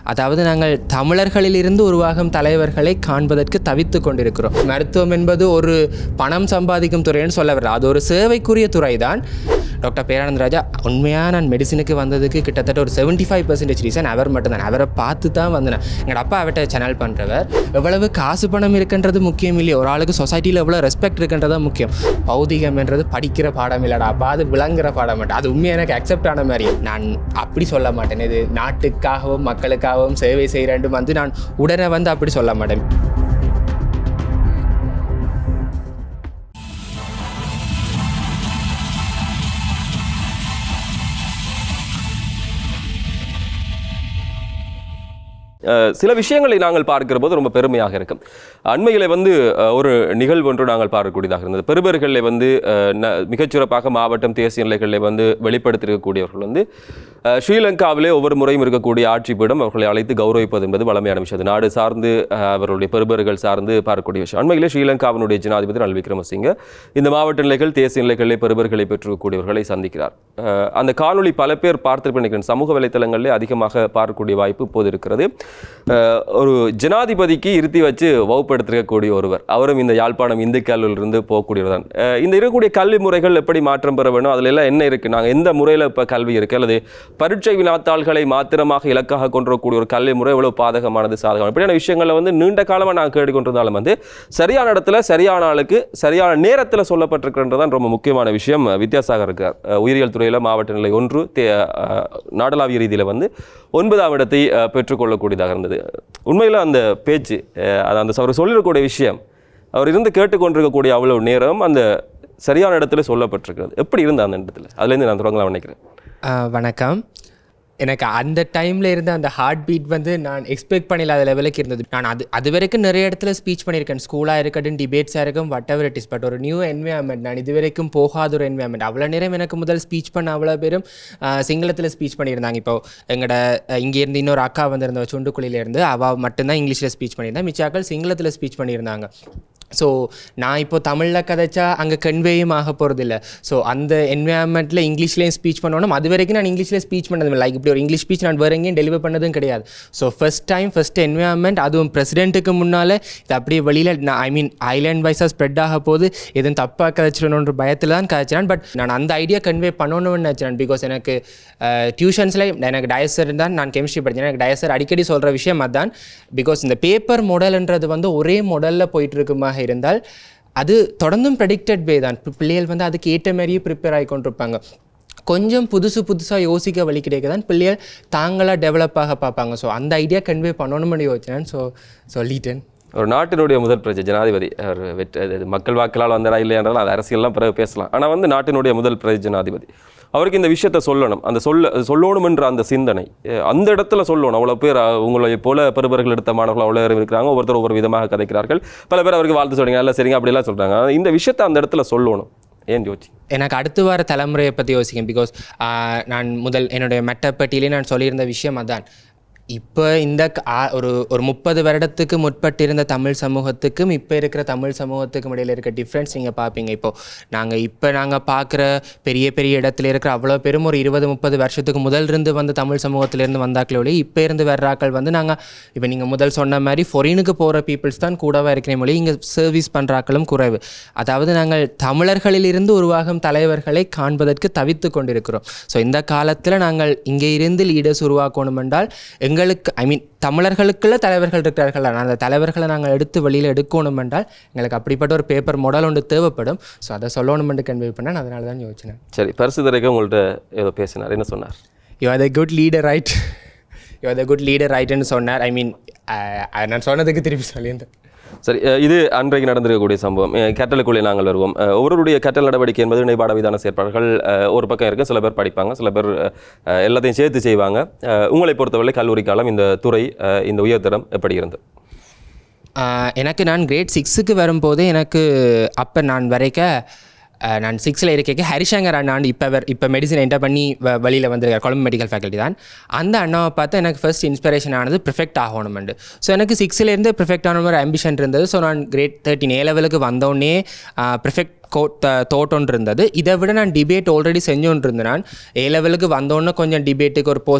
அதாவது நாங்கள் தமிழர்களிலிருந்து உருவாகும் தலைவர்களை காண்பதற்கு தவித்து கொண்டிருக்கிறோம் மருத்துவம் என்பது ஒரு பணம் சம்பாதிக்கும் துறைன்னு சொல்ல வரல அது ஒரு சேவைக்குரிய துறை தான் டாக்டர் பேரானந்த ராஜா உண்மையாக நான் மெடிசினுக்கு வந்ததுக்கு கிட்டத்தட்ட ஒரு செவன்ட்டி ஃபைவ் பர்சன்டேஜ் ரீசன் அவர் மட்டும்தான் அவரை பார்த்து தான் வந்தேன் எங்கள் அப்பா அவர்கிட்ட சேனல் பண்ணுறவர் எவ்வளவு காசு பணம் இருக்குன்றது முக்கியம் இல்லையா ஒரு ஆளுக்கு சொசைட்டியில் எவ்வளோ ரெஸ்பெக்ட் இருக்குன்றதா முக்கியம் பௌதிகம்ன்றது படிக்கிற பாடம் இல்லைடா அப்பா அது விளங்குற பாடம் மட்டும் அது உண்மையாக எனக்கு அக்செப்ட் ஆன மாதிரி நான் அப்படி சொல்ல மாட்டேன் இது நாட்டுக்காகவும் மக்களுக்காகவும் சேவை செய்கிறேன் வந்து நான் உடனே வந்து அப்படி சொல்ல மாட்டேன் அஹ் சில விஷயங்களை நாங்கள் பார்க்கிற போது ரொம்ப பெருமையாக இருக்கும் அண்மையில் வந்து அஹ், ஒரு நிகழ்வு ஒன்று நாங்கள் பார்க்கக்கூடியதாக இருந்தது பெருபர்களில் வந்து அஹ், ந- மிகச்சிறப்பாக மாவட்டம் தேசிய நிலைகளில் வந்து வெளிப்படுத்தியிருக்கக்கூடியவர்கள் வந்து அஹ், ஸ்ரீலங்காவிலே ஒவ்வொரு முறையும் இருக்கக்கூடிய ஆட்சி பீடம் அவர்களை அழைத்து கௌரவிப்பது என்பது வளமையான விஷயம் அது நாடு சார்ந்து அஹ், அவர்களுடைய பெருபர்கள் சார்ந்து பார்க்கக்கூடிய விஷயம் அண்மையிலே ஸ்ரீலங்காவினுடைய ஜனாதிபதி ரணில் விக்ரமசிங்க இந்த மாவட்ட நிலைகள் தேசிய நிலைகளிலே பெருபர்களை பெற்றிருக்கக்கூடியவர்களை சந்திக்கிறார் அஹ், அந்த காணொளி பல பேர் பார்த்து நினைக்கிறேன் சமூக வலைத்தளங்களிலே அதிகமாக பார்க்கக்கூடிய வாய்ப்பு இப்போது இருக்கிறது அஹ், ஒரு ஜனாதிபதிக்கு இருத்தி வச்சு வகுப்படுத்திருக்கக்கூடிய ஒருவர் அவரும் இந்த யாழ்ப்பாணம் இந்து கல்லூரிலிருந்து போகக்கூடியவர் தான் அஹ், இந்த இருக்கக்கூடிய கல்வி முறைகள் எப்படி மாற்றம் பெற வேணும் அதில் எல்லாம் என்ன இருக்குது நாங்கள் எந்த முறையில் இப்போ கல்வி இருக்குது அல்லது பரீட்சை வினாத்தாள்களை மாத்திரமாக இலக்காக கொண்டிருக்கக்கூடிய ஒரு கல்வி முறை எவ்வளவு பாதகமானது சாதகமானது இப்படியான விஷயங்களில் வந்து நீண்ட காலமாக நாங்கள் கேட்டுக்கொண்டிருந்தாலும் வந்து சரியான இடத்துல சரியான ஆளுக்கு சரியான நேரத்தில் சொல்லப்பட்டிருக்கிறது தான் ரொம்ப முக்கியமான விஷயம் வித்யாசாகர் இருக்கார் அஹ், உயிரியல் துறையில் மாவட்ட நிலை ஒன்று தே அஹ், நாடளாவிய ரீதியில் வந்து ஒன்பதாம் இடத்தை அஹ், பெற்றுக்கொள்ளக்கூடியதாக இருந்தது உண்மையில் அந்த பேச்சு அஹ், அது அந்த அவர் சொல்லிடக்கூடிய விஷயம் அவர் இருந்து கேட்டுக்கொண்டிருக்கக்கூடிய அவ்வளவு நேரம் அந்த சரியான இடத்துல சொல்லப்பட்டிருக்கிறது எப்படி இருந்த அந்த இடத்துல அதுலேருந்து நான் தொடங்கலாம் நினைக்கிறேன் ஆஹ் வணக்கம் எனக்கு அந்த டைமில் இருந்த அந்த ஹார்ட் பீட் வந்து நான் எக்ஸ்பெக்ட் பண்ணில்லாத லெவலுக்கு இருந்தது நான் அது அது வரைக்கும் நிறைய இடத்துல ஸ்பீச் பண்ணியிருக்கேன் ஸ்கூலாக இருக்கட்டும் டிபேட்ஸாக இருக்கும் whatever it is but ஒரு நியூ என்வயான்மெண்ட் நான் இது வரைக்கும் போகாத ஒரு என்வயான்மெண்ட் அவ்வளோ நேரம் எனக்கு முதல் ஸ்பீச் பண்ண அவ்வளோ பேரும் சிங்களத்தில் ஸ்பீச் பண்ணியிருந்தாங்க இப்போ எங்களோட இங்கேருந்து இன்னொரு அக்கா வந்திருந்த சுண்டுக்குழியிலேருந்து அவள் மட்டும்தான் இங்கிலீஷில் ஸ்பீச் பண்ணியிருந்தா மிச்சாக்கள் சிங்களத்தில் ஸ்பீச் பண்ணியிருந்தாங்க ஸோ நான் இப்போ தமிழில் கதைச்சா அங்கே கன்வேயும் ஆக போகிறதில்ல ஸோ அந்த என்வயான்மெண்ட்டில் இங்கிலீஷ்லேயும் ஸ்பீச் பண்ணணும் அது வரைக்கும் நான் இங்கிலீஷில் ஸ்பீச் பண்ணது லைக் இப்படி ஒரு இங்கிலீஷ் ஸ்பீச் நான் வேறு எங்கேயும் டெலிவர் பண்ணதும் கிடையாது so first time first environment அதுவும் பிரசிடென்ட்டுக்கு முன்னால் இது அப்படியே வெளியில் நான் ஐ மீன் ஐலாண்ட் வைஸாக ஸ்ப்ரெட் ஆக போது எதுவும் தப்பாக கதைச்சிடணுன்ற பயத்தில் தான் கதைச்சினான் பட் நான் அந்த ஐடியா கன்வே பண்ணணும்னு நினச்சேன் பிகாஸ் எனக்கு டியூஷன்ஸில் எனக்கு டயசர் தான் நான் கெமிஸ்ட்ரி படித்தேன் எனக்கு டயசர் அடிக்கடி சொல்கிற விஷயம் அதான் பிகாஸ் இந்த பேப்பர் மாடல்ன்றது வந்து ஒரே மாடலில் போயிட்டு இருக்குமாக இருந்தால் அது தொடர்ந்தும் ப்ரெடிக்டட் வே தான் இப்ப பிள்ளைகள் வந்து அதுக்கு ஏற்ற மாதிரியே ப்ரிப்பேர் ஆகி கொண்டிருப்பாங்க கொஞ்சம் புதுசு புதுசாக யோசிக்க வழி கிடைக்க தான் பிள்ளைகள் தாங்களாக டெவலப் ஆக பார்ப்பாங்க ஸோ அந்த ஐடியா கன்வே பண்ணணும்னு யோசிச்சேன் ஸோ சொல்லிட்டேன் ஒரு நாட்டினுடைய முதல் பிரஜை ஜனாதிபதி அவர் வெற்றி அது மக்கள் வாக்களால் வந்தாரா இல்லையான்றாலும் அது அரசியல்லாம் பிறகு பேசலாம் ஆனால் வந்து நாட்டினுடைய முதல் பிரஜை ஜனாதிபதி அவருக்கு இந்த விஷயத்தை சொல்லணும் அந்த சொல்ல சொல்லணுமென்ற அந்த சிந்தனை அஹ் அந்த இடத்துல சொல்லணும் அவ்வளோ பேர் அஹ், உங்களை போல பெருபர்கள் எடுத்த மாணவர்கள் அவ்வளோ பேர் இருக்கிறாங்க ஒவ்வொருத்தர் ஒவ்வொரு விதமாக கதைக்கிறார்கள் பல பேர் அவருக்கு வாழ்த்து சொல்றீங்க நல்லா சரிங்க அப்படிலாம் சொல்கிறாங்க இந்த விஷயத்தை அந்த இடத்துல சொல்லணும் ஏன் யோசி எனக்கு அடுத்து வர தலைமுறையை பற்றி யோசிக்கேன் பிகாஸ் நான் முதல் என்னுடைய மெட்டப்பட்டியிலே நான் சொல்லியிருந்த விஷயம் அதான் இப்போ இந்த க- ஆ- ஒரு ஒரு முப்பது வருடத்துக்கு முற்பட்டிருந்த தமிழ் சமூகத்துக்கும் இப்போ இருக்கிற தமிழ் சமூகத்துக்கும் இடையில இருக்க டிஃப்ரென்ஸ் நீங்கள் பார்ப்பீங்க இப்போ நாங்கள் இப்போ நாங்கள் பார்க்குற பெரிய பெரிய இடத்துல இருக்கிற அவ்வளோ பேரும் ஒரு இருபது முப்பது வருஷத்துக்கு முதல் இருந்து வந்து தமிழ் சமூகத்திலேருந்து வந்தாக்களே ஒழிய இப்போ இருந்து வர்றாக்கள் வந்து நாங்கள் இப்போ நீங்கள் முதல் சொன்ன மாதிரி ஃபொரினுக்கு போகிற பீப்புள்ஸ் தான் கூடவா இருக்கிற மொழி இங்கே சர்வீஸ் பண்ணுறாக்களும் குறைவு அதாவது நாங்கள் தமிழர்களிலிருந்து உருவாகும் தலைவர்களை காண்பதற்கு தவித்து கொண்டிருக்கிறோம் ஸோ இந்த காலத்தில் நாங்கள் இங்கே இருந்து லீடர்ஸ் உருவாக்கணும் என்றால் எங்களுக்கு ஐ மீன் தமிழர்களுக்குள்ள தலைவர்கள் இருக்கிறார்கள் அந்த தலைவர்களை நாங்கள் எடுத்து வெளியில் எடுக்கணும் என்றால் எங்களுக்கு அப்படிப்பட்ட ஒரு பேப்பர் மாடல் ஒன்று தேவைப்படும் ஸோ அதை சொல்லணும் என்று கன்வே பண்ணேன் அதனால தான் யோசிச்சேன் சரி பரிசு தரைக்கும் உங்கள்கிட்ட ஏதோ பேசினார் என்ன சொன்னார் you are the good leader right you are the good leader ரைட்னு சொன்னார் ஐ மீன் நான் சொன்னதுக்கு திருப்பி சொல்லியிருந்தேன் சரி அஹ் இது அன்றைக்கு நடந்திருக்கக்கூடிய சம்பவம் அஹ் கற்றலுக்குள்ளே நாங்கள் வருவோம் அஹ் ஒவ்வொருவருடைய கற்றல் நடவடிக்கை என்பது இணைபாட விதான செயற்பாடுகள் அஹ் ஒரு பக்கம் இருக்குது சில பேர் படிப்பாங்க சில பேர் அஹ் எல்லாத்தையும் சேர்த்து செய்வாங்க அஹ் உங்களை பொறுத்தவரை கல்லூரி காலம் இந்த துறை அஹ் இந்த உயர்தரம் எப்படி இருந்தது ஆஹ் எனக்கு நான் கிரேட் சிக்ஸுக்கு வரும்போது எனக்கு அப்போ நான் வரைக்க ஆஹ் நான் சிக்ஸில் இருக்க ஹரிசங்கர் அண்ணாண்டு இப்போ வர் இப்போ மெடிசன் என்டர் பண்ணி வ வெளியில் வந்திருக்கார் கொழம்பு மெடிக்கல் ஃபேக்கல்ட்டி தான் அந்த அண்ணாவை பார்த்து எனக்கு ஃபர்ஸ்ட் இன்ஸ்பிரேஷன் ஆனது ப்ரிஃபெக்ட் ஆகணுமெண்டு ஸோ எனக்கு சிக்ஸ்லேருந்து ப்ரிஃபெக்ட் ஆன ஒரு அம்பிஷன் இருந்தது ஸோ நான் கிரேட் தேர்ட்டின் ஏ லெவலுக்கு வந்தோடனே ப்ரிஃபெக்ட் கோ தோட்டோன் இருந்தது இதை விட நான் டிபேட் ஆல்ரெடி செஞ்சோன்னு இருந்தேன் நான் ஏ லெவலுக்கு வந்தோடனே கொஞ்சம் டிபேட்டுக்கு ஒரு போஸ்ட்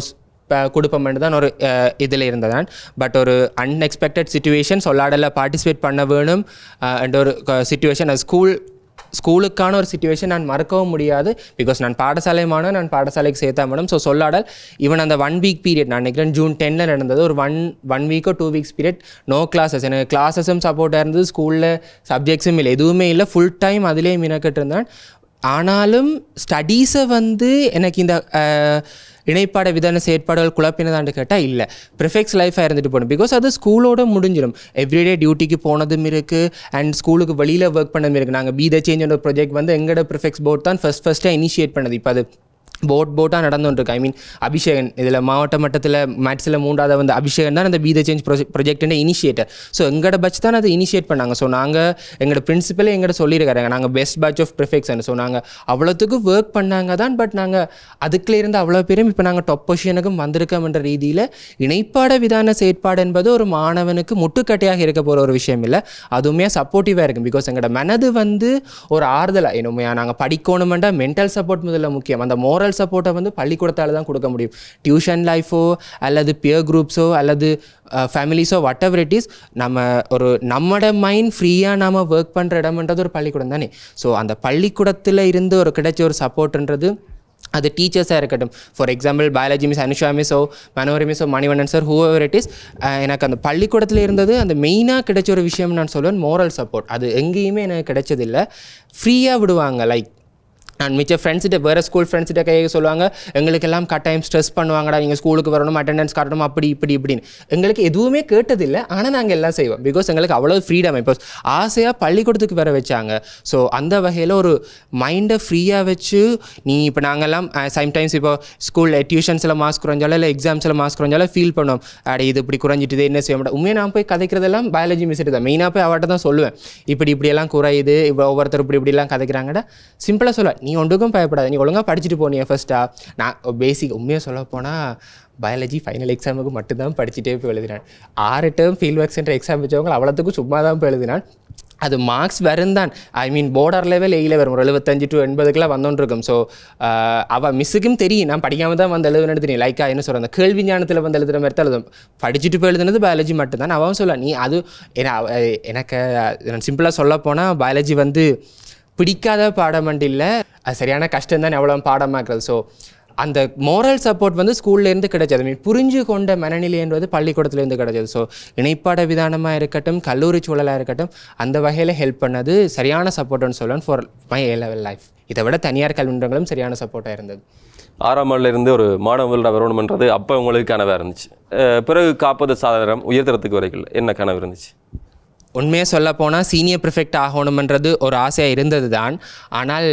கொடுப்போம்னு தான் ஒரு இதில் இருந்ததான் பட் ஒரு அன்எக்ஸ்பெக்டட் சுச்சுவேஷன் சொல்லாடல பார்ட்டிசிபேட் பண்ண வேணும் அண்ட் ஒரு சுச்சுவேஷன் ஸ்கூல் ஸ்கூலுக்கான ஒரு சுச்சுவேஷன் நான் மறக்கவும் முடியாது பிகாஸ் நான் பாடசாலை மாணவன் நான் பாடசாலைக்கு சேர்த்தா மேடம் ஸோ சொல்லாடல் ஈவன் அந்த ஒன் வீக் பீரியட் நான் நினைக்கிறேன் ஜூன் டென்னில் நடந்தது ஒரு ஒன் ஒன் வீக்கோ two weeks period no classes எனக்கு கிளாஸஸும் சப்போர்ட்டாக இருந்தது ஸ்கூலில் சப்ஜெக்ட்ஸும் இல்லை எதுவுமே இல்லை ஃபுல் டைம் அதிலே மினக்கிட்டு இருந்தேன் ஆனாலும் ஸ்டடீஸை வந்து எனக்கு இந்த அஹ், இணைப்பாட விதான செயற்பாடுகள் குழப்பினதான்னு கேட்டால் இல்லை ப்ரிஃபெக்ஸ் லைஃபாக இருந்துட்டு போகணும் பிகாஸ் அது ஸ்கூலோட முடிஞ்சிடும் எவ்ரிடே டியூட்டிக்கு போனதும் இருக்குது அண்ட் ஸ்கூலுக்கு வெளியில் ஒர்க் பண்ணதும் இருக்குது நாங்கள் பி த சேஞ்ச் ப்ராஜெக்ட் வந்து எங்களோட ப்ரிஃபெக்ஸ் போர்ட் தான் ஃபஸ்ட் ஃபஸ்ட்டாக இனிஷியேட் பண்ணது இப்போ அது போட் போட்டாக நடந்துருக்கு ஐ மீன் அபிஷேகன் இதில் மாவட்ட மட்டத்தில் மேட்ஸில் மூன்றாவது வந்து அபிஷேகன் தான் அந்த be the change project project initiator so எங்களோட பட்ச் தான் அதை இனிஷியேட் பண்ணாங்க ஸோ நாங்கள் எங்களோட பிரின்சிபலே எங்கிட்ட சொல்லியிருக்காங்க நாங்கள் best batch of perfection so நாங்கள் அவ்வளோத்துக்கு ஒர்க் பண்ணாங்க தான் பட் நாங்கள் அதுக்குள்ள இருந்து அவ்வளோ பேரும் இப்போ நாங்கள் டாப் பொசிஷனுக்கும் வந்திருக்கோம்ன்ற ரீதியில் இணைப்பாட விதான செயற்பாடு என்பது ஒரு மாணவனுக்கு முட்டுக்கட்டையாக இருக்க போகிற ஒரு விஷயம் இல்லை அதுவுமே சப்போர்ட்டிவாக இருக்கும் பிகாஸ் எங்களோட மனது வந்து ஒரு ஆறுதலாக என்னுமையா நாங்கள் படிக்கணுமெண்டா மென்டல் சப்போர்ட் முதல்ல முக்கியம் அந்த மோரல் சப்போர்ட்டை வந்து பள்ளிக்கூடத்தால் தான் கொடுக்க முடியும் டியூஷன் லைஃபோ அல்லது பியர் குரூப்ஸோ அல்லது ஃபேமிலிஸோ வாட் எவர் இட் இஸ் நம்ம ஒரு நம்மட மைண்ட் ஃப்ரீயாக நாம ஒர்க் பண்ணுற இடம்ன்றது ஒரு பள்ளிக்கூடம் தானே ஸோ அந்த பள்ளிக்கூடத்தில் இருந்து ஒரு கிடைச்ச ஒரு சப்போர்ட்ன்றது அது டீச்சர்ஸாக இருக்கட்டும் for example biology miss Anusha மிஸ்ஸோ மனோரி மிஸ்ஸோ Manivannan sir whoever it is எனக்கு அந்த பள்ளிக்கூடத்தில் இருந்தது அந்த மெயினாக கிடைச்ச ஒரு விஷயம் நான் சொல்லுவேன் மோரல் சப்போர்ட் அது எங்கேயுமே எனக்கு கிடைச்சதில்லை ஃப்ரீயாக விடுவாங்க லைக் நான் மிச்ச ஃப்ரெண்ட்ஸ்கிட்ட வேறு ஸ்கூல் ஃப்ரெண்ட்ஸ்கிட்ட கை சொல்லுவாங்க எங்களுக்கெல்லாம் கட்டாயம் ஸ்ட்ரெஸ் பண்ணுவாங்கடா நீங்கள் ஸ்கூலுக்கு வரணும் அட்டெண்டன்ஸ் காட்டணும் அப்படி இப்படி இப்படின்னு எங்களுக்கு எதுவுமே கேட்டதில்லை ஆனால் நாங்கள் எல்லாம் செய்வோம் பிகாஸ் எங்களுக்கு அவ்வளோ ஃப்ரீடம் இப்போ ஆசையாக பள்ளிக்கூடத்துக்கு வர வச்சாங்க ஸோ அந்த வகையில் ஒரு மைண்டை ஃப்ரீயாக வச்சு நீ இப்போ நாங்கள்லாம் சம்டைம்ஸ் இப்போ ஸ்கூல் டியூஷன்ஸில் மார்க்ஸ் குறைஞ்சாலும் இல்லை எக்ஸாம்ஸில் மார்க்ஸ் குறைஞ்சாலும் ஃபீல் பண்ணுவோம் அட இது இப்படி குறைஞ்சிட்டுது என்ன செய்ய மாட்டோம் உண்மையாக நான் போய் கதைக்கிறதெல்லாம் பயாலஜி மிஸ்ட்டு தான் மெயினாக போய் அவட்ட தான் சொல்லுவேன் இப்படி இப்படியெல்லாம் குறையுது இப்போ ஒவ்வொருத்தர் இப்படி இப்படிலாம் கதைக்கிறாங்கடா சிம்பிளாக சொல்ல நீ ஒன்றுக்கும் பயப்படாத நீ ஒழுங்காக படிச்சுட்டு போனிய ஃபஸ்ட்டா நான் பேசிக் உண்மையாக சொல்ல போனால் பயாலஜி ஃபைனல் எக்ஸாமுக்கு மட்டும்தான் படிச்சுட்டே போய் எழுதினான் ஆறு டேர்ம் ஃபீல் ஒர்க்ஸ்ன்ற எக்ஸாம் வச்சவங்க அவ்வளோத்துக்கும் சும்மா தான் போய் எழுதினான் அது மார்க்ஸ் வரும் தான் ஐ மீன் போர்டர் லெவல் எயில வரும் ஒரு எழுபத்தஞ்சு டு எண்பதுக்குலாம் வந்தோன்னு இருக்கும் ஸோ அவள் மிஸ்ஸுக்கும் தெரியும் நான் படிக்காம தான் வந்து எழுதுனது தெரியும் லைக்கா என்ன சொல்கிறேன் அந்த கேள்வி ஞானத்தில் வந்து எழுதுகிற மாதிரி தான் எழுதும் படிச்சுட்டு போய் எழுதுனது பயாலஜி மட்டும்தான் அவன் சொல்ல நீ அது ஏன்னா அவ- எனக்கு நான் சிம்பிளாக சொல்ல போனால் பயாலஜி வந்து பிடிக்காத பாடமண்டு இல்லை அது சரியான கஷ்டம் தான் எவ்வளோ பாடமாக்குறது ஸோ அந்த மோரல் சப்போர்ட் வந்து ஸ்கூல்லேருந்து கிடைச்சது மீன் புரிஞ்சு கொண்ட மனநிலைன்றது பள்ளிக்கூடத்துலேருந்து கிடைச்சது ஸோ இணைப்பாட விதானமாக இருக்கட்டும் கல்லூரி சூழலாக இருக்கட்டும் அந்த வகையில் ஹெல்ப் பண்ணது சரியான சப்போர்ட்னு சொல்லுவேன் for my A level life இதை விட தனியார் கல்வின்றங்களும் சரியான சப்போர்ட்டாக இருந்தது ஆறாம் ஆண்டுல இருந்து ஒரு மாணவர்களோட வரணுமன்றது அப்போ உங்களுக்கு கனவாக இருந்துச்சு அஹ் பிறகு காப்பது சாதாரணம் உயர்தரத்துக்கு வரைக்கும் என்ன கனவு இருந்துச்சு உண்மையாக சொல்ல போனால் சீனியர் ப்ரிஃபெக்ட் ஆகணுமன்றது ஒரு ஆசையாக இருந்தது தான் ஆனால்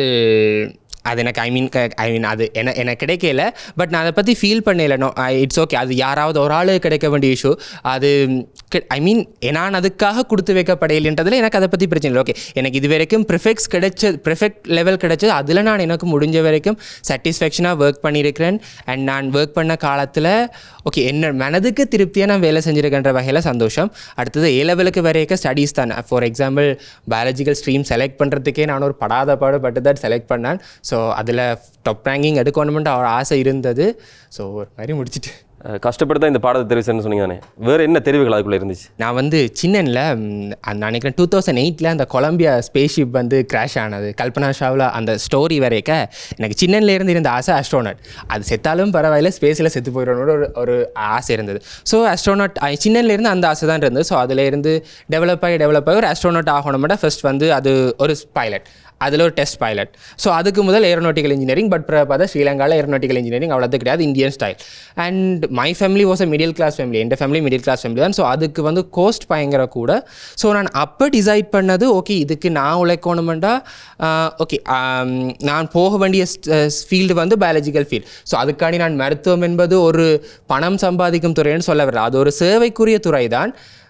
அது எனக்கு ஐ மீன் ஐ மீன் அது என எனக்கு கிடைக்கல பட் நான் அதை பற்றி ஃபீல் பண்ணல நோ இட்ஸ் ஓகே அது யாராவது ஒரு ஆள் கிடைக்க வேண்டிய இஷ்யூ அது ஐ மீன் நான் அதுக்காக கொடுத்து வைக்கப்படையிலன்றதுல எனக்கு அதை பற்றி பிரச்சனை இல்லை ஓகே எனக்கு இது வரைக்கும் ப்ரிஃபெக்ட்ஸ் கிடைச்சது ப்ரிஃபெக்ட் லெவல் கிடைச்சது அதில் நான் எனக்கு முடிஞ்ச வரைக்கும் சாட்டிஸ்ஃபேக்ஷனாக ஒர்க் பண்ணியிருக்கிறேன் அண்ட் நான் ஒர்க் பண்ண காலத்தில் ஓகே என்ன மனதுக்கு திருப்தியாக நான் வேலை செஞ்சுருக்கேன்ற வகையில் சந்தோஷம் அடுத்தது ஏ லெவலுக்கு வரைக்கும் ஸ்டடீஸ் தான் for example biological stream select பண்ணுறதுக்கே நான் ஒரு படாத பாடுபட்டு தான் செலக்ட் பண்ணேன் ஸோ அதில் டாப் ரேங்கிங் எடுக்கணுமென்ட்டு அவர் ஆசை இருந்தது ஸோ ஒரு மாதிரி முடிச்சிட்டு அஹ் கஷ்டப்பட்டு தான் இந்த பாடத்தை தெரிவு செய்யணும்னு சொன்னீங்க தானே வேறு என்ன தெரிவுகள் அதுக்குள்ளே இருந்துச்சு நான் வந்து சின்னனில் நான் நினைக்கிறேன் டூ தௌசண்ட் எயிட்டில் அந்த கொலம்பியா ஸ்பேஸ்ஷிப் வந்து கிராஷ் ஆனது கல்பனா ஷாவில் அந்த ஸ்டோரி வரைக்க எனக்கு சின்னன்ல இருந்து இருந்த ஆசை அஸ்ட்ரோனட் அது செத்தாலும் பரவாயில்ல ஸ்பேஸில் செத்து போயிடணும்னு ஒரு ஒரு ஆசை இருந்தது ஸோ அஸ்ட்ரோனட் சின்னன்ல இருந்து அந்த ஆசை தான் இருந்தது ஸோ அதில் இருந்து டெவலப் ஆகி டெவலப் ஆகி ஒரு அஸ்ட்ரோனட் ஆகணும்னா ஃபர்ஸ்ட் வந்து அது ஒரு பைலட் அதில் ஒரு டெஸ்ட் பைலட் ஸோ அதுக்கு முதல் ஏரோநாட்டிக்கல் இன்ஜினியரிங் பட் பார்த்தா ஸ்ரீலங்காவில் ஏரோநாட்டிக்கல் இன்ஜினியரிங் அவ்வளோது கிடையாது Indian style and my family was a middle class family என் ஃபேமிலி மிடில் கிளாஸ் ஃபேமிலி தான் ஸோ அதுக்கு வந்து கோஸ்ட் பயங்கர கூட ஸோ நான் அப்போ டிசைட் பண்ணது ஓகே இதுக்கு நான் உழைக்கணுமெண்டா ஓகே நான் போக வேண்டிய ஃபீல்டு வந்து பயாலஜிக்கல் ஃபீல்டு ஸோ அதுக்காண்டி நான் மருத்துவம் என்பது ஒரு பணம் சம்பாதிக்கும் துறைன்னு சொல்ல வரல அது ஒரு சேவைக்குரிய துறை தான்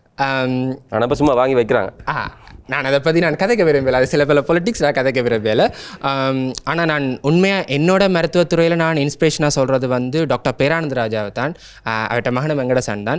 ஆனால் இப்போ சும்மா வாங்கி வைக்கிறாங்க ஆ நான் அதை பற்றி நான் கதைக்க விரும்பல அது சில பல பொலிட்டிக்ஸ் நான் கதைக்க விரும்பல ஆனால் நான் உண்மையாக என்னோட மருத்துவத்துறையில் நான் இன்ஸ்பிரேஷனாக சொல்கிறது வந்து டாக்டர் பேரானந்த ராஜாவை தான் ஆஹ் அவர்கிட்ட மகனும் வெங்கடசன் தான்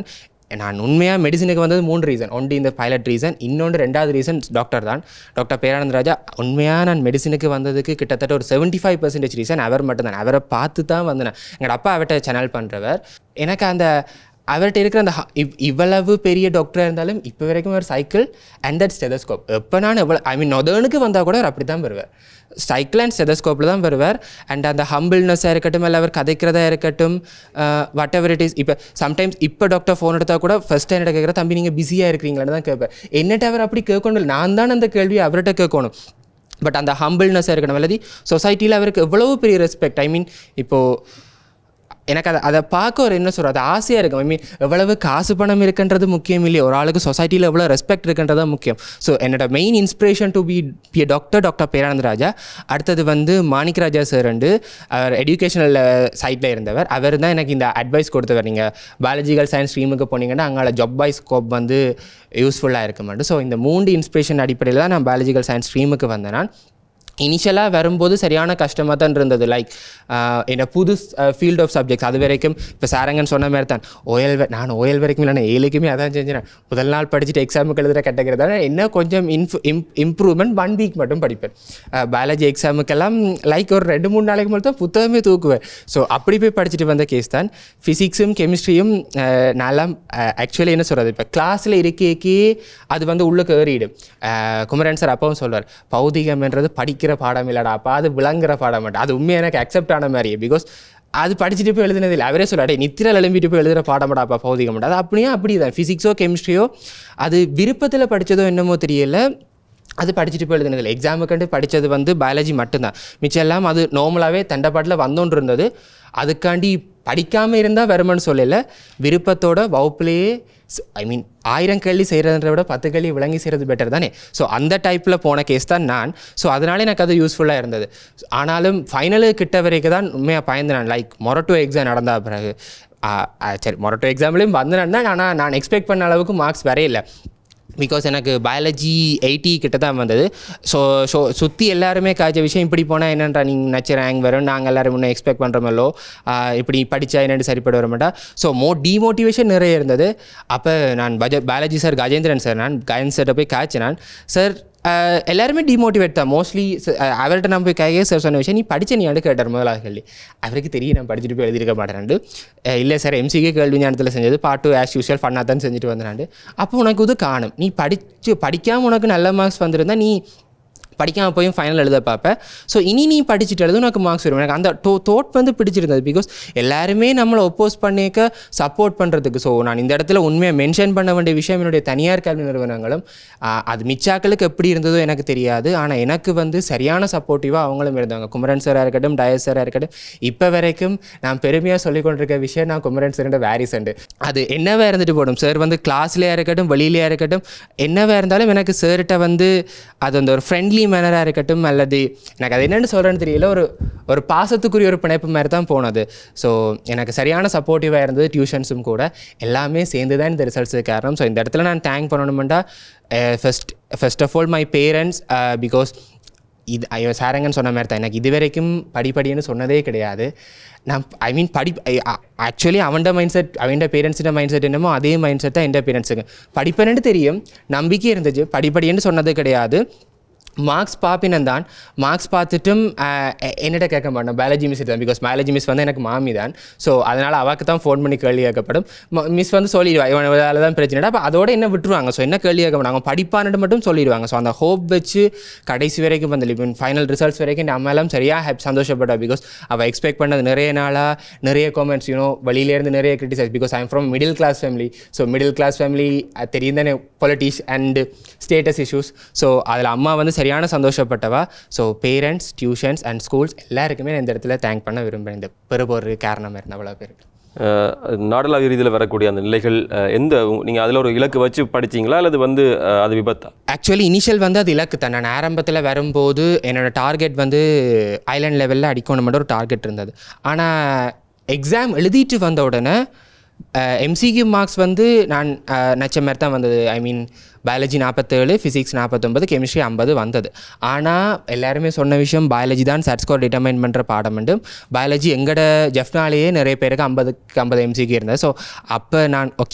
நான் உண்மையாக மெடிசனுக்கு வந்தது மூணு ரீசன் ஒன்று இந்த பைலட் ரீசன் இன்னொன்று ரெண்டாவது ரீசன் டாக்டர் தான் டாக்டர் பேரானந்த் ராஜா உண்மையாக நான் மெடிசனுக்கு வந்ததுக்கு கிட்டத்தட்ட ஒரு செவன்ட்டி ஃபைவ் பர்சன்டேஜ் ரீசன் அவர் மட்டும்தான் அவரை பார்த்து தான் வந்தேன் எங்களோட அப்பா அவர்கிட்ட சேனல் பண்ணுறவர் எனக்கு அந்த அவர்கிட்ட இருக்கிற அந்த ஹ- இவ் இவ்வளவு பெரிய டாக்டராக இருந்தாலும் இப்போ வரைக்கும் ஒரு சைக்கிள் அண்ட் தட் ஸ்டெதஸ்கோப் எப்போ நான் எவ்வளோ ஐ மீன் நொதனுக்கு வந்தால் கூட அவர் அப்படி தான் வருவார் சைக்கிள் அண்ட் ஸ்டெதஸ்கோப்பில் தான் வருவார் அண்ட் அந்த ஹம்பிள்னஸாக இருக்கட்டும் இல்லை அவர் கதைக்கிறதா இருக்கட்டும் வாட் எவர் இட் இஸ் இப்போ சம்டைம்ஸ் இப்போ டாக்டர் ஃபோன் எடுத்தால் கூட ஃபஸ்ட் டைம் கேட்குற தம்பி நீங்கள் பிஸியாக இருக்கிறீங்களான்னு தான் கேட்பேன் என்னட்ட அவர் அப்படி கேட்கணும் இல்லை நான் தான் அந்த கேள்வியை அவர்கிட்ட கேட்கணும் பட் அந்த ஹம்பிள்னஸாக இருக்கணும் அல்லது சொசைட்டியில் அவருக்கு எவ்வளவு பெரிய ரெஸ்பெக்ட் ஐ மீன் இப்போது எனக்கு அதை அதை பார்க்க ஒரு என்ன சொல்கிறது ஆசையாக இருக்கும் ஐ மீன் எவ்வளவு காசு பணம் இருக்குன்றது முக்கியம் இல்லையே ஒரு ஆளுக்கு சொசைட்டியில் எவ்வளோ ரெஸ்பெக்ட் இருக்குன்றது தான் முக்கியம் ஸோ என்னோட main inspiration to be be doctor doctor Peranand Raja அடுத்தது வந்து மாணிக் ராஜா சார் வந்து அவர் எஜுகேஷனல் சைட்டில் இருந்தவர் அவர் தான் எனக்கு இந்த அட்வைஸ் கொடுத்தவர் நீங்கள் பயாலஜிக்கல் சயின்ஸ் ஸ்ட்ரீமுக்கு போனீங்கன்னா அங்கே ஜப் பை ஸ்கோப் வந்து யூஸ்ஃபுல்லாக இருக்க மாட்டேன் ஸோ இந்த மூன்று இன்ஸ்பிரேஷன் அடிப்படையில் தான் நான் பயாலஜிக்கல் சயின்ஸ் ஸ்ட்ரீமுக்கு வந்தேன் நான் இனிஷியலாக வரும்போது சரியான கஷ்டமாக தான் இருந்தது லைக் என்ன புது ஃபீல்ட் ஆஃப் சப்ஜெக்ட்ஸ் அது வரைக்கும் இப்போ சாரங்கன் சொன்ன மாதிரி தான் ஓஎல் நான் ஓஎல் வரைக்கும் இல்லை நான் ஏழுக்குமே அதான் செஞ்சேன் முதல் நாள் படிச்சுட்டு எக்ஸாமுக்கு எழுதுகிற கேட்டகரி தான் என்ன கொஞ்சம் இன்ஃபு இம் இம்ப்ரூவ்மெண்ட் ஒன் வீக் மட்டும் படிப்பேன் பயாலஜி எக்ஸாமுக்கெல்லாம் லைக் ஒரு ரெண்டு மூணு நாளைக்கு மட்டும் தான் புத்தகமே தூக்குவேன் ஸோ அப்படி போய் படிச்சுட்டு வந்த கேஸ் தான் ஃபிசிக்ஸும் கெமிஸ்ட்ரியும் நல்லா ஆக்சுவலி என்ன சொல்கிறது இப்போ கிளாஸில் இருக்கேக்கே அது வந்து உள்ளுக்கு ஏறிடும் அஹ், குமரன் சார் அப்பவும் சொல்வார் பௌதிகம்ன்றது படிக்கிற பாடம் இல்லடா அப்பா அது விளங்குற பாடம் மாட்டேன் அது உண்மையாக எனக்கு அக்செப்ட் ஆன மாதிரி பிகாஸ் அது படிச்சுட்டு போய் எழுதுனது இல்லை அவரே சொல்லாடே நித்திர எழும்பிட்டு போய் எழுதுகிற பாடமாடாப்பா பௌதிகம் அது அப்படியே அப்படி தான் ஃபிசிக்ஸோ கெமிஸ்ட்ரியோ அது விருப்பத்தில் படித்ததோ என்னமோ தெரியல அது படிச்சுட்டு போய் எழுதுனதில்லை எக்ஸாமுக்கண்டு படித்தது வந்து பயாலஜி மட்டும்தான் மிச்சம் எல்லாம் அது நார்மலாகவே தண்டப்பாட்டில் வந்தோன்று இருந்தது அதுக்காண்டி படிக்காமல் இருந்தால் வருமானு சொல்லல விருப்பத்தோட வகுப்புலேயே ஐ மீன் ஆயிரம் கேள்வி செய்கிறத விட பத்து கேள்வி விளங்கி செய்கிறது பெட்டர் தானே ஸோ அந்த டைப்பில் போன கேஸ் தான் நான் ஸோ அதனால எனக்கு அது யூஸ்ஃபுல்லாக இருந்தது ஆனாலும் ஃபைனலு கிட்ட வரைக்கும் தான் உண்மையாக பயந்தேன் லைக் மொரட்டோ எக்ஸாம் நடந்த பிறகு ஆ, ஆ, சரி மொரட்டோ எக்ஸாம்லேயும் வந்தேன்னா ஆனால் நான் எக்ஸ்பெக்ட் பண்ண அளவுக்கு மார்க்ஸ் வரையில பிகாஸ் எனக்கு பயாலஜி எயிட்டி கிட்ட தான் வந்தது ஸோ ஸோ சுற்றி எல்லாருமே காய்ச்ச விஷயம் இப்படி போனால் என்னன்றா நீங்கள் நச்ச ரேங்க் வரும் நாங்கள் எல்லாரும் முன்னே எக்ஸ்பெக்ட் பண்ணுறோமல்லோ இப்படி படித்தா என்னென்னு சரிப்பட வர மாட்டா ஸோ மோ டிமோட்டிவேஷன் நிறைய இருந்தது அப்போ நான் பஜ பயாலஜி சார் கஜேந்திரன் சார் நான் கஜேந்திரன் சார்கிட்ட போய் காய்ச்சினான் சார் ஆஹ் எல்லாருமே டிமோட்டிவேட் தான் மோஸ்ட்லி அவர்கிட்ட நான் போய் கையே சார் சொன்ன விஷயம் நீ படிச்ச நீ அடுக்க கேட்டார் முதலாக கேள்வி அவருக்கு தெரியும் நான் படிச்சுட்டு போய் எழுதிருக்க மாட்டேன் இல்லை சார் எம்சிகே கேள்வி ஞானத்தில் செஞ்சது பாட்டு ஆஸ் யூஸ்வல் ஃபன்னாக தான் செஞ்சுட்டு வந்தேன் அப்போ உனக்கு இது காணும் நீ படித்து படிக்காமல் உனக்கு நல்ல மார்க்ஸ் வந்திருந்தா நீ படிக்காமல் போயும் ஃபைனல் எழுத பார்ப்பேன் ஸோ இனி நீ படிச்சுட்டு எழுது உனக்கு மார்க்ஸ் வரும் எனக்கு அந்த டோ தோட் வந்து பிடிச்சிருந்தது பிகாஸ் எல்லாருமே நம்மளை ஒப்போஸ் பண்ணிக்க சப்போர்ட் பண்ணுறதுக்கு ஸோ நான் இந்த இடத்துல உண்மையாக மென்ஷன் பண்ண வேண்டிய விஷயம் என்னுடைய தனியார் கல்வி நிறுவனங்களும் ஆஹ், அது மிச்சாக்களுக்கு எப்படி இருந்ததோ எனக்கு தெரியாது ஆனால் எனக்கு வந்து சரியான சப்போர்ட்டிவாக அவங்களும் இருந்தாங்க குமரன் சாராக இருக்கட்டும் டயஸ் சாராக இருக்கட்டும் இப்போ வரைக்கும் நான் பெருமையாக சொல்லிக் கொண்டிருக்க விஷயம் நான் குமரன் சார்ன்ற வேரிசண்டு அது என்னவா இருந்துட்டு போடும் சார் வந்து கிளாஸ்லேயே இருக்கட்டும் வெளியிலேயே இருக்கட்டும் என்னவா இருந்தாலும் எனக்கு சார்கிட்ட வந்து அது அந்த ஒரு ஃப்ரெண்ட்லி மேனராக இருக்கட்டும் அல்லது எனக்கு அது என்னென்னு சொல்கிறேன்னு தெரியல ஒரு ஒரு பாசத்துக்குரிய ஒரு பிணைப்பு மாதிரி தான் போனது ஸோ எனக்கு சரியான சப்போர்ட்டிவாக இருந்தது டியூஷன்ஸும் கூட எல்லாமே சேர்ந்து தான் இந்த ரிசல்ட்ஸுக்கு காரணம் ஸோ இந்த இடத்துல நான் தேங்க் பண்ணணுமெண்டா first first of all my parents because இது ஐயோ சாரங்கன்னு சொன்ன மாதிரி தான் எனக்கு இது வரைக்கும் படிப்படின்னு சொன்னதே கிடையாது நான் ஐ மீன் படி ஆக்சுவலி அவன்ட மைண்ட் செட் அவன்ட பேரண்ட்ஸோட மைண்ட் செட் என்னமோ அதே மைண்ட் செட் தான் என் பேரண்ட்ஸுக்கு படிப்பேன்னு தெரியும் நம்பிக்கை இருந்துச்சு படிப்படின்னு சொன்னது கிடையாது மார்க்ஸ் பார்ப்பினன் தான் மார்க்ஸ் பார்த்துட்டும் ஆஹ், எ- என்னிட்ட கேட்க மாட்டேன் பயாலஜி மிஸ் தான் பிகாஸ் பயாலஜி மிஸ் வந்து எனக்கு மாமி தான் ஸோ அதனால் அவக்கு தான் ஃபோன் பண்ணி கேள்வி கேட்கப்படும் மிஸ் வந்து சொல்லிடுவா இவன் இதால தான் பிரச்சனை அப்போ அதோட என்ன விட்டுருவாங்க ஸோ என்ன கேள்வி கேட்க மாட்டாங்க படிப்பான்ட்டு மட்டும் சொல்லிடுவாங்க ஸோ அந்த ஹோப் வச்சு கடைசி வரைக்கும் வந்து இப்போ ஃபைனல் ரிசல்ட்ஸ் வரைக்கும் நம்ம எல்லாம் சரியாக ஹேப் சந்தோஷப்பட்டா பிகாஸ் அவள் எக்ஸ்பெக்ட் பண்ணது நிறைய நாளாக நிறைய காமெண்ட்ஸ் யூனோ வெளியிலேருந்து நிறைய criticise because I'm from middle class family so middle class family தெரியும் தானே politics and status issues so அதில் அம்மா வந்து சரியான சந்தோஷப்பட்டவா so parents tuitions and schools எல்லாருக்குமே நான் இந்த இடத்துல தேங்க் பண்ண விரும்புகிறேன் இந்த பெருபொரு காரணமாக இருந்த அவ்வளோ பேருக்கு அஹ், நாடளாவிய ரீதியில் வரக்கூடிய அந்த நிலைகள் அஹ், எந்த நீங்கள் அதில் ஒரு இலக்கு வச்சு படிச்சீங்களா அல்லது வந்து அஹ், அது விபத்தா ஆக்சுவலி இனிஷியல் வந்து அது இலக்கு தான் நான் ஆரம்பத்தில் வரும்போது என்னோட டார்கெட் வந்து ஐலாண்ட் லெவலில் அடிக்கணும் மட்டும் ஒரு டார்கெட் இருந்தது ஆனால் எக்ஸாம் எழுதிட்டு வந்த உடனே எம்சிக்யூ மார்க்ஸ் வந்து நான் அஹ், நச்ச மாதிரி தான் வந்தது ஐ மீன் பயாலஜி நாற்பத்தேழு ஃபிசிக்ஸ் நாற்பத்தொம்பது கெமிஸ்ட்ரி ஐம்பது வந்தது ஆனால் எல்லாருமே சொன்ன விஷயம் பயாலஜி தான் சட் ஸ்கோர் டிட்டர்மைன் பண்ணுற பாடம் உண்டு பயாலஜி எங்கட ஜெஃப்னாலேயே நிறைய பேருக்கு ஐம்பதுக்கு ஐம்பது எம்சிக்கு இருந்தது ஸோ அப்போ நான் ஓகே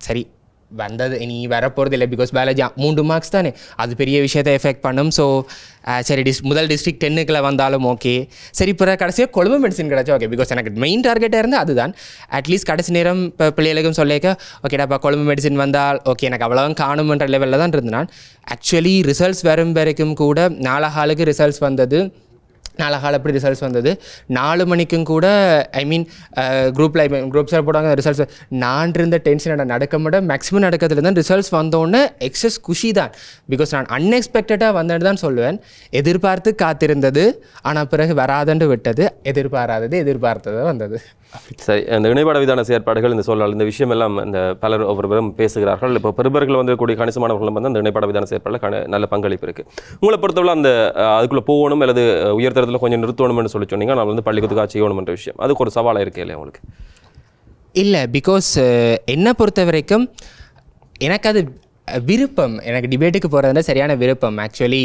சரி வந்தது இனி வரப்போகிறது இல்லை பிகாஸ் பயாலஜி மூன்று மார்க்ஸ் தானே அது பெரிய விஷயத்தை எஃபெக்ட் பண்ணும் ஸோ சரி டிஸ் முதல் டிஸ்ட்ரிக்ட் டென்னுக்குள்ள வந்தாலும் ஓகே சரி பிற கடைசியாக கொழும்பு மெடிசன் கிடச்சா ஓகே பிகாஸ் எனக்கு மெயின் டார்கெட்டாக இருந்தால் அதுதான் அட்லீஸ்ட் கடைசி நேரம் இப்போ பிள்ளைகளுக்கும் சொல்லிக்க ஓகேடாப்பா கொழும்பு மெடிசன் வந்தால் ஓகே எனக்கு அவ்வளோதான் காணுமன்ற லெவலில் தான் இருந்து நான் ஆக்சுவலி ரிசல்ட்ஸ் வரும் வரைக்கும் கூட நாலகாலுக்கு ரிசல்ட்ஸ் வந்தது நாலகால் எப்படி ரிசல்ட்ஸ் வந்தது நாலு மணிக்கும் கூட ஐ மீன் குரூப்பில் குரூப்ஸில் போட்டாங்க ரிசல்ட்ஸ் நான் இருந்த டென்ஷன் நடக்க விட மேக்ஸிமம் நடக்கிறதுல தான் ரிசல்ட்ஸ் வந்தோடனே எக்ஸஸ் குஷி தான் பிகாஸ் நான் அன்எக்ஸ்பெக்டடாக வந்தேன்னு தான் சொல்லுவேன் எதிர்பார்த்து காத்திருந்தது ஆனால் பிறகு வராதண்டு விட்டது எதிர்பாராதது எதிர்பார்த்தது வந்தது சரி இந்த இணைபாட விதான செயற்பாடுகள் இந்த சொல்லல் இந்த விஷயம் எல்லாம் இந்த பலர் ஒவ்வொருவரும் பேசுகிறார்கள் இப்போ பெருபர்கள் வந்து கூடிய கணிசமானவர்களும் வந்து அந்த இணைப்பாட விதான செயற்பாடில் கண நல்ல பங்களிப்பு இருக்கு உங்களை பொறுத்தவரை அந்த அஹ், அதுக்குள்ள போகணும் அல்லது அஹ், உயர்தரத்தில் கொஞ்சம் நிறுத்தணும்னு சொல்லி சொன்னீங்க நான் வந்து பள்ளிக்கூடத்துக்கு செய்யணும்ன்ற விஷயம் அதுக்கு ஒரு சவாலாக இருக்கே இல்லையா உங்களுக்கு இல்லை பிகாஸ் என்னை பொறுத்த வரைக்கும் எனக்கு அது அஹ், விருப்பம் எனக்கு டிபேட்டுக்கு போகிறதுனா சரியான விருப்பம் ஆக்சுவலி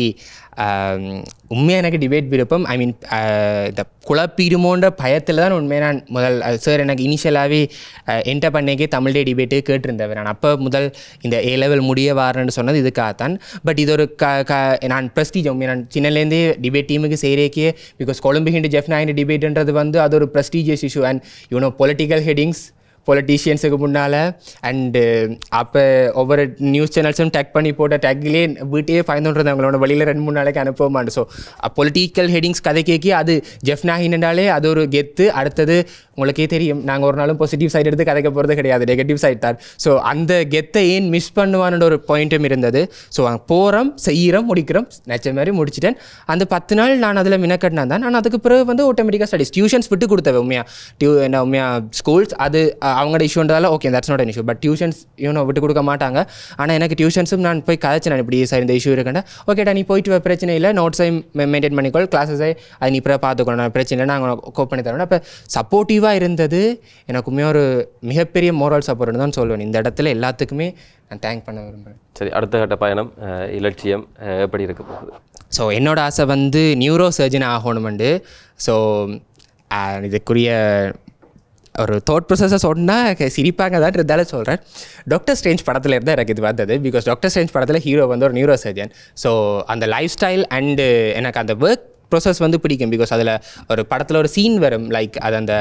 உண்மையாக எனக்கு டிபேட் விருப்பம் ஐ மீன் இந்த குழப்பிடுமோன்ற பயத்தில் தான் உண்மையாக நான் முதல் சார் எனக்கு இனிஷியலாகவே என்டர் பண்ணிக்கே தமிழ் டே டிபேட்டு கேட்டிருந்தவர் நான் அப்போ முதல் இந்த ஏ லெவல் முடிய வாரேன்னு சொன்னது இதுக்காகத்தான் பட் இது ஒரு க க நான் ப்ரெஸ்டீஜ் உண்மையாக நான் சின்னலேருந்தே டிபேட் டீமுக்கு செய்கிறேக்கே பிகாஸ் கொழும்பு ஹிண்டு ஜெஃப் நாயின் டிபேட்ன்றது வந்து அது ஒரு prestigious issue and you know political headings பொலிட்டீஷியன்ஸுக்கு முன்னால் அண்டு அப்போ ஒவ்வொரு நியூஸ் சேனல்ஸும் டேக் பண்ணி போட்ட டேக்லேயே வீட்டையே பயந்துட்டு அவங்களோட வழியில் ரெண்டு மூணு நாளைக்கு அனுப்ப மாட்டேன் ஸோ பொலிட்டிக்கல் ஹெட்டிங்ஸ் கதை கேட்கி அது ஜெஃப் நாகினாலே அது ஒரு கெத்து அடுத்தது உங்களுக்கே தெரியும் நாங்கள் ஒரு நாளும் பாசிட்டிவ் சைடு எடுத்து கதைக்க போகிறது கிடையாது நெகட்டிவ் சைட் தான் ஸோ அந்த கெத்தை ஏன் மிஸ் பண்ணுவான்னு ஒரு பாயிண்ட்டும் இருந்தது ஸோ போகிறோம் செய்கிறோம் முடிக்கிறோம் நினச்ச மாதிரி முடிச்சிட்டேன் அந்த பத்து நாள் நான் அதில் மினக்கட்டினா தான் நான் அதுக்கு பிறகு வந்து ஆட்டோமேட்டிக்காக ஸ்டடிஸ் டியூஷன்ஸ் விட்டு கொடுத்தேன் உண்மையாக டியூ என்ன உண்மையாக ஸ்கூல்ஸ் அது அஹ், அவங்களோட இஷ்யூன்றதால okay that's not an issue but tuitions you know விட்டு கொடுக்க மாட்டாங்க ஆனால் எனக்கு டியூஷன்ஸும் நான் போய் கதைச்சேன் இப்படி சார் இந்த இஷ்யூ இருக்குன்னா ஓகேடா நீ போயிட்டு வா, பிரச்சனை இல்லை நோட்ஸை மெயின்டைன் பண்ணிக்கொள் கிளாஸஸை அது நீ இப்போ பார்த்துக்கணும் நான் பிரச்சனை இல்லை நாங்கள் கோப் பண்ணி தரோம் அப்போ சப்போர்ட்டிவாக இருந்தது எனக்குமே ஒரு மிகப்பெரிய மோரல் சப்போர்ட்னு தான் சொல்லுவேன் இந்த இடத்துல எல்லாத்துக்குமே நான் தேங்க் பண்ண விரும்புகிறேன் சரி அடுத்த கட்ட பயணம் அஹ், இலட்சியம் அஹ், எப்படி இருக்க போகுது ஸோ என்னோட ஆசை வந்து நியூரோ சர்ஜன் ஆகணுமெண்டு ஸோ இதுக்குரிய ஒரு தாட் ப்ரொசஸை சொன்னால் சிரிப்பாங்க தான் இருந்தாலும் சொல்கிறேன் டாக்டர் ஸ்ட்ரேஞ்ச் படத்தில் இருந்தால் எனக்கு இது வந்தது பிகாஸ் டாக்டர் ஸ்ட்ரேஞ்ச் படத்தில் ஹீரோ வந்து ஒரு நியூரோ சர்ஜன் ஸோ அந்த லைஃப் ஸ்டைல் அண்டு எனக்கு அந்த ஒர்க் ப்ரொசஸ் வந்து பிடிக்கும் பிகாஸ் அதில் ஒரு படத்தில் ஒரு சீன் வரும் லைக் அது அந்த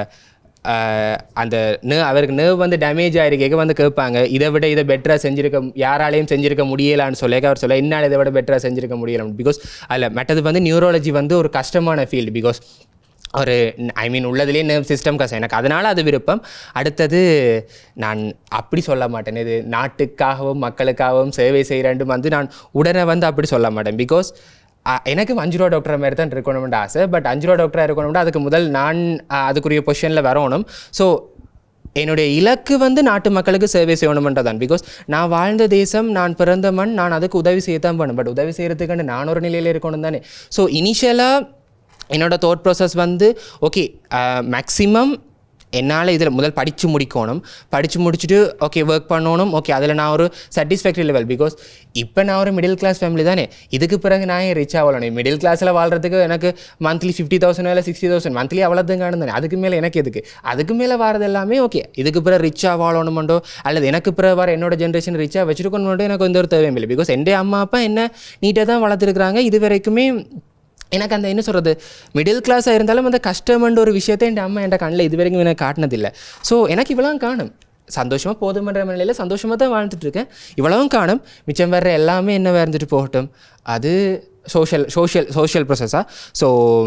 ஆஹ், அந்த நே அவருக்கு nerve வந்து டேமேஜ் ஆகிருக்க வந்து கேட்பாங்க இதை விட இதை பெட்டராக செஞ்சிருக்க யாராலையும் செஞ்சிருக்க முடியலான்னு சொல்லி அவர் சொல்ல என்னால் இதை விட பெட்டராக செஞ்சிருக்க முடியலாம் பிகாஸ் அதில் மெட்டது வந்து நியூரோலஜி வந்து ஒரு கஷ்டமான ஃபீல்டு பிகாஸ் ஒரு ஐ மீன் உள்ளதுலேயே நர்வ் சிஸ்டம் கஷ்டம் எனக்கு அதனால் அது விருப்பம் அடுத்தது நான் அப்படி சொல்ல மாட்டேன் இது நாட்டுக்காகவும் மக்களுக்காகவும் சேவை செய்கிறேன் வந்து நான் உடனே வந்து அப்படி சொல்ல மாட்டேன் பிகாஸ் எனக்கு அஞ்சு ரூபா டாக்டர் மாதிரி தான் இருக்கணும்னு ஆசை பட் அஞ்சு ரூபா டாக்டராக இருக்கணும்னா அதுக்கு முதல் நான் அஹ், அதுக்குரிய பொசிஷனில் வரணும் ஸோ என்னுடைய இலக்கு வந்து நாட்டு மக்களுக்கு சேவை செய்யணுமன்றதான் பிகாஸ் நான் வாழ்ந்த தேசம் நான் பிறந்த மண் நான் அதுக்கு உதவி செய்ய தான் பண்ணேன் பட் உதவி செய்கிறதுக்கான நான் ஒரு நிலையில் இருக்கணும் தானே ஸோ இனிஷியலாக என்னோட தாட் ப்ராசஸ் வந்து ஓகே மேக்ஸிமம் என்னால் இதில் முதல் படித்து முடிக்கணும் படித்து முடிச்சுட்டு ஓகே ஒர்க் பண்ணணும் ஓகே அதில் நான் ஒரு சாட்டிஸ்ஃபேக்டரி லெவல் பிகாஸ் இப்போ நான் ஒரு மிடில் கிளாஸ் ஃபேமிலி தானே இதுக்கு பிறகு நான் ஏன் ரிச் ஆகலாம் மிடில் கிளாஸில் வாழ்கிறதுக்கு எனக்கு மந்த்லி ஃபிஃப்டி தௌசண்ட் இல்லை சிக்ஸ்டி தௌசண்ட் மந்த்லி அவ்வளோதான் தானே அதுக்கு மேலே எனக்கு எதுக்கு அதுக்கு மேலே வரது எல்லாமே ஓகே இதுக்கு பிறகு ரிச்சாக வாழணுமெண்டோ அல்லது எனக்கு பிறகு வர என்னோட ஜென்ரேஷன் ரிச்சாக வச்சுருக்கணுமெண்டோ எனக்கு எந்த ஒரு தேவையும் இல்லை பிகாஸ் என் அம்மா அப்பா என்ன நீட்டாக தான் வளர்த்துருக்குறாங்க இது வரைக்குமே எனக்கு அந்த என்ன சொல்கிறது மிடில் கிளாஸாக இருந்தாலும் அந்த கஷ்டம்ன்ற ஒரு விஷயத்தை என் அம்மா என் கண்ணில் இது வரைக்கும் எனக்கு காட்டினதில்லை ஸோ எனக்கு இவ்வளோ காணும் சந்தோஷமாக போதுமன்ற நிலையில் சந்தோஷமாக தான் வாழ்ந்துட்டு இருக்கேன் இவ்வளவும் காணும் மிச்சம் வர்ற எல்லாமே என்ன இருந்துட்டு போகட்டும் அது சோஷியல் சோஷியல் சோஷியல் ப்ரொசஸாக ஸோ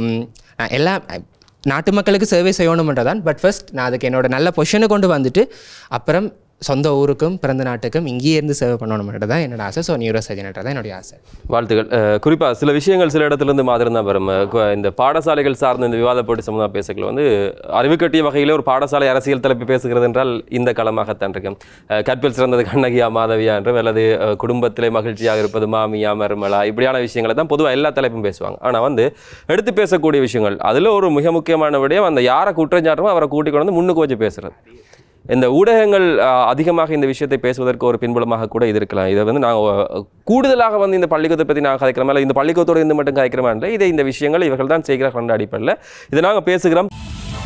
எல்லாம் நாட்டு மக்களுக்கு சேவை செய்யணுன்றதான் பட் ஃபர்ஸ்ட் நான் அதுக்கு என்னோட நல்ல பொசிஷனை கொண்டு வந்துட்டு அப்புறம் சொந்த ஊருக்கும் பிறந்த நாட்டுக்கும் இங்கேயே இருந்து சேவை பண்ணணும்ன்றது தான் என்னோட ஆசை ஸோ நியூரோ சர்ஜன்ன்றது தான் என்னுடைய ஆசை வாழ்த்துக்கள் அஹ், குறிப்பா சில விஷயங்கள் சில இடத்துல இருந்து மாதிரி தான் வரும் அஹ், கு- இந்த பாடசாலைகள் சார்ந்த இந்த விவாத போட்டி சமுதாய பேசுகள் வந்து அறிவு கட்டிய வகையில் ஒரு பாடசாலை அரசியல் தலைப்பு பேசுகிறது என்றால் இந்த களமாகத்தான் இருக்கும் அஹ், கற்பில் சிறந்தது கண்ணகியா மாதவியா என்றும் அல்லது அஹ், குடும்பத்திலே மகிழ்ச்சியாக இருப்பது மாமியா மருமலா இப்படியான விஷயங்களை தான் பொதுவாக எல்லா தலைப்பும் பேசுவாங்க ஆனால் வந்து எடுத்து பேசக்கூடிய விஷயங்கள் அதில் ஒரு மிக முக்கியமான விடயம் அந்த யாரை குற்றஞ்சாட்டமோ அவரை கூட்டிக் கொண்டு வந்து முன்னுக்கு வச்சு பேசுறது இந்த ஊடகங்கள் அஹ், அதிகமாக இந்த விஷயத்தை பேசுவதற்கு ஒரு பின்புலமாக கூட இது இருக்கலாம் இதை வந்து நாங்கள் கூடுதலாக வந்து இந்த பள்ளிக்கூடத்தை பற்றி நாங்கள் கதைக்கிறோமா இல்லை இந்த பள்ளிக்கூடத்தோடு இருந்து மட்டும் கதைக்கிறோமா இல்லை இதை இந்த விஷயங்கள் இவர்கள் தான் செய்கிறார்கள் என்ற அடிப்படையில் இதை நாங்கள் பேசுகிறோம்